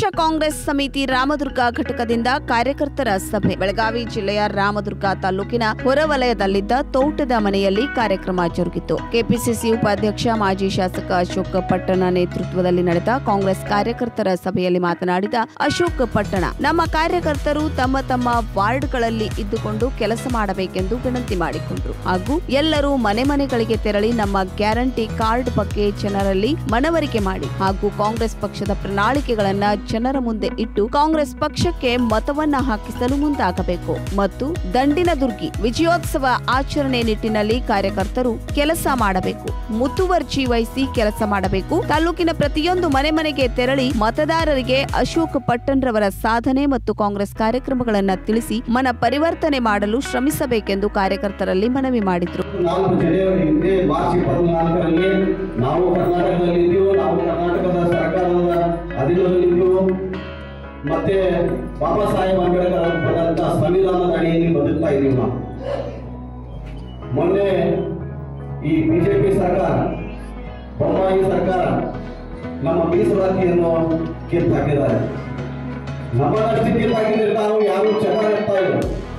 ಕಾಂಗ್ರೆಸ್ ಸಮಿತಿ ರಾಮದುರ್ಗ ಘಟಕದಿಂದ ಕಾರ್ಯಕರ್ತರ ಸಭೆ ಬೆಳಗಾವಿ ಜಿಲ್ಲೆಯ ರಾಮದುರ್ಗ ತಾಲೂಕಿನ ಹೊರವಲಯದಲ್ಲಿದ್ದ ತೋಟದ ಮನೆಯಲ್ಲಿ ಕಾರ್ಯಕ್ರಮ ಜರುಗಿತು ಕೆಪಿಸಿಸಿ ಉಪಾಧ್ಯಕ್ಷ ಮಾಜಿ ಶಾಸಕ ಅಶೋಕ್ ಪಟ್ಟಣ ನೇತೃತ್ವದಲ್ಲಿ ನಡೆದ ಕಾಂಗ್ರೆಸ್ ಕಾರ್ಯಕರ್ತರ ಸಭೆಯಲ್ಲಿ ಮಾತನಾಡಿದ ಅಶೋಕ್ ಪಟ್ಟಣ ನಮ್ಮ ಕಾರ್ಯಕರ್ತರು ತಮ್ಮ ತಮ್ಮ ವಾರ್ಡ್ಗಳಲ್ಲಿ ಇದ್ದುಕೊಂಡು ಕೆಲಸ ಮಾಡಬೇಕೆಂದು ವಿನಂತಿ ಮಾಡಿಕೊಂಡರು ಹಾಗೂ ಎಲ್ಲರೂ ಮನೆ ಮನೆಗಳಿಗೆ ತೆರಳಿ ನಮ್ಮ ಗ್ಯಾರಂಟಿ ಕಾರ್ಡ್ ಬಗ್ಗೆ ಜನರಲ್ಲಿ ಮನವರಿಕೆ ಮಾಡಿ ಹಾಗೂ ಕಾಂಗ್ರೆಸ್ ಪಕ್ಷದ ಪ್ರಣಾಳಿಕೆಗಳನ್ನ ಜನರ ಮುಂದೆ ಇಟ್ಟು ಕಾಂಗ್ರೆಸ್ ಪಕ್ಷಕ್ಕೆ ಮತವನ್ನ ಹಾಕಿಸಲು ಮುಂದಾಗಬೇಕು ಮತ್ತು ದಂಡಿನ ದುರ್ಗಿ ವಿಜಯೋತ್ಸವ ಆಚರಣೆ ನಿಟ್ಟಿನಲ್ಲಿ ಕಾರ್ಯಕರ್ತರು ಕೆಲಸ ಮಾಡಬೇಕು ಮುತುವರ್ಜಿ ವಹಿಸಿ ಕೆಲಸ ಮಾಡಬೇಕು ತಾಲೂಕಿನ ಪ್ರತಿಯೊಂದು ಮನೆ ಮನೆಗೆ ತೆರಳಿ ಮತದಾರರಿಗೆ ಅಶೋಕ್ ಪಟ್ಟಣ್ ರವರ ಸಾಧನೆ ಮತ್ತು ಕಾಂಗ್ರೆಸ್ ಕಾರ್ಯಕ್ರಮಗಳನ್ನ ತಿಳಿಸಿ ಮನ ಪರಿವರ್ತನೆ ಮಾಡಲು ಶ್ರಮಿಸಬೇಕೆಂದು ಕಾರ್ಯಕರ್ತರಲ್ಲಿ ಮನವಿ ಮಾಡಿದ್ರು ನಾಲ್ಕು ಜನವರಿ ಹಿಂದೆ ಮಾರ್ಚ್ ಇಪ್ಪತ್ನಾಲ್ಕರಲ್ಲಿ ನಾವು ಕರ್ನಾಟಕದಲ್ಲಿದ್ದೀವಿ ನಾವು ಕರ್ನಾಟಕದ ಸರ್ಕಾರದ ಅಧೀನದಲ್ಲಿದ್ದೀವಿ ಮತ್ತೆ ಬಾಬಾ ಸಾಹೇಬ್ ಅಂಬೇಡ್ಕರ್ ಅವರು ಬರೆದಂತ ಸಂವಿಧಾನದ ಅಡಿಯಲ್ಲಿ ಬದುಕ್ತಾ ಇದ್ದೀವಿ ನಾವು ಮೊನ್ನೆ ಈ ಬಿಜೆಪಿ ಸರ್ಕಾರ ಬೊಮ್ಮಾಯಿ ಸರ್ಕಾರ ನಮ್ಮ ಮೀಸಲಾತಿಯನ್ನು ಕಿತ್ತು ಹಾಕಿದ್ದಾರೆ ನಮ್ಮನ್ನಷ್ಟು ಕಿತ್ತು ಹಾಕಿದ್ರೆ ನಾವು ಯಾರು ಚಟ ಇರ್ತಾ ಇಲ್ಲ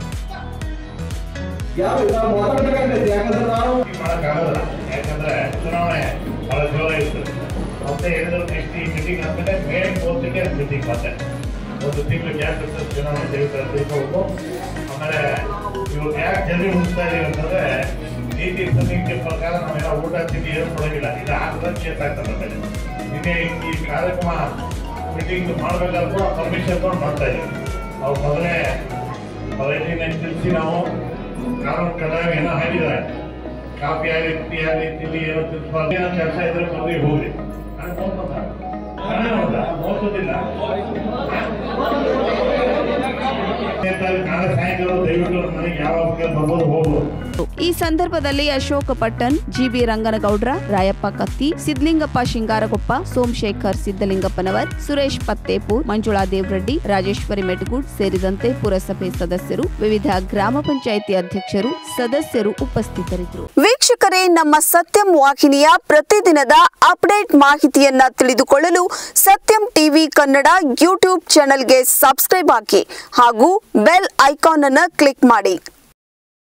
ಯಾವ ನಾವು ಮಾತಾಡ್ಬೇಕಾಗ್ತೈತಿ ಯಾಕಂದ್ರೆ ನಾವು ಮಾಡೋಕ್ಕಾಗಲ್ಲ ಯಾಕಂದ್ರೆ ಚುನಾವಣೆ ಬಹಳ ಜೋರ ಇತ್ತು ಮತ್ತೆ ಹೇಳಿದ್ರು ನೆಕ್ಸ್ಟ್ ಈ ಮೀಟಿಂಗ್ ಆದ್ಮೇಲೆ ಮೇ ಮೂವತ್ತಕ್ಕೆ ಮೀಟಿಂಗ್ ಮತ್ತೆ ಒಂದು ತಿಂಗಳು ಗ್ಯಾಪ್ ಇರ್ತದೆ ಚುನಾವಣೆ ತೆಗಿತಾರೆ ತೆಗಿಬೇಕು ಆಮೇಲೆ ಇವಾಗ ಯಾಕೆ ಜಲ್ದಿ ಮುಗಿಸ್ತಾ ಇದೀವಿ ಅಂತಂದ್ರೆ ನೀತಿ ಸಂಹಿತೆ ಪ್ರಕಾರ ನಾವೆಲ್ಲ ಊಟ ತಿಂಡಿ ಏನು ಕೊಡೋದಿಲ್ಲ ಇದು ಆದ್ರೆ ಕೇಸ್ ಆಗ್ತದೆ ಆಮೇಲೆ ನಿನ್ನೆ ಈ ಕಾರ್ಯಕ್ರಮ ಮೀಟಿಂಗ್ ಮಾಡ್ಬೇಕಾದ್ರೂ ಪರ್ಮಿಷನ್ ತಗೊಂಡು ಮಾಡ್ತಾ ಇದೀವಿ ಅವ್ರು ಮೊದಲೇ ಅವರಿಗೆ ತಿಳಿಸಿ ನಾವು ಕಾನೂನು ಕಡ್ಡಾಯ ಏನೋ ಹೇಳಿದ್ದಾರೆ ಕಾಫಿ ಆಗಲಿ ಟೀ ಆಗಲಿ ತಿಂಡಿ ಏನೋ ತಿನ್ಸ್ಬಾರ್ದು ಏನೋ ಕೆಲಸ ಇದ್ರೆ ಬರ್ರಿ ಹೋಗ್ರಿ ನಾನು ಮೋಸದ ನಾನೇ ಹೌದಾ ಮೋಸದಿಲ್ಲ ನಾಳೆ ಸಾಯಂಕಾಲ ದಯವಿಟ್ಟು ನಮ್ಮ ಮನೆಗೆ ಯಾವಾಗ ಬರ್ಬೋದು ಹೋಗ್ಬೋದು ಈ ಸಂದರ್ಭದಲ್ಲಿ ಅಶೋಕ್ ಪಟ್ಟಣ್ ಜಿಬಿ ರಂಗನಗೌಡ್ರ ರಾಯಪ್ಪ ಕತ್ತಿ ಸಿದ್ಲಿಂಗಪ್ಪ ಶಿಂಗಾರಗೊಪ್ಪ ಸೋಮಶೇಖರ್ ಸಿದ್ದಲಿಂಗಪ್ಪನವರ್ ಸುರೇಶ್ ಪತ್ತೇಪುರ್ ಮಂಜುಳಾ ದೇವರೆಡ್ಡಿ ರಾಜೇಶ್ವರಿ ಮೆಟಗೂಡ್ ಸೇರಿದಂತೆ ಪುರಸಭೆ ಸದಸ್ಯರು ವಿವಿಧ ಗ್ರಾಮ ಪಂಚಾಯಿತಿ ಅಧ್ಯಕ್ಷರು ಸದಸ್ಯರು ಉಪಸ್ಥಿತರಿದ್ದರು ವೀಕ್ಷಕರೇ ನಮ್ಮ ಸತ್ಯಂ ವಾಹಿನಿಯ ಪ್ರತಿದಿನದ ಅಪ್ಡೇಟ್ ಮಾಹಿತಿಯನ್ನ ತಿಳಿದುಕೊಳ್ಳಲು ಸತ್ಯಂ ಟಿವಿ ಕನ್ನಡ ಯೂಟ್ಯೂಬ್ ಚಾನೆಲ್ಗೆ ಸಬ್ಸ್ಕ್ರೈಬ್ ಹಾಕಿ ಹಾಗೂ ಬೆಲ್ ಐಕಾನ್ ಅನ್ನು ಕ್ಲಿಕ್ ಮಾಡಿ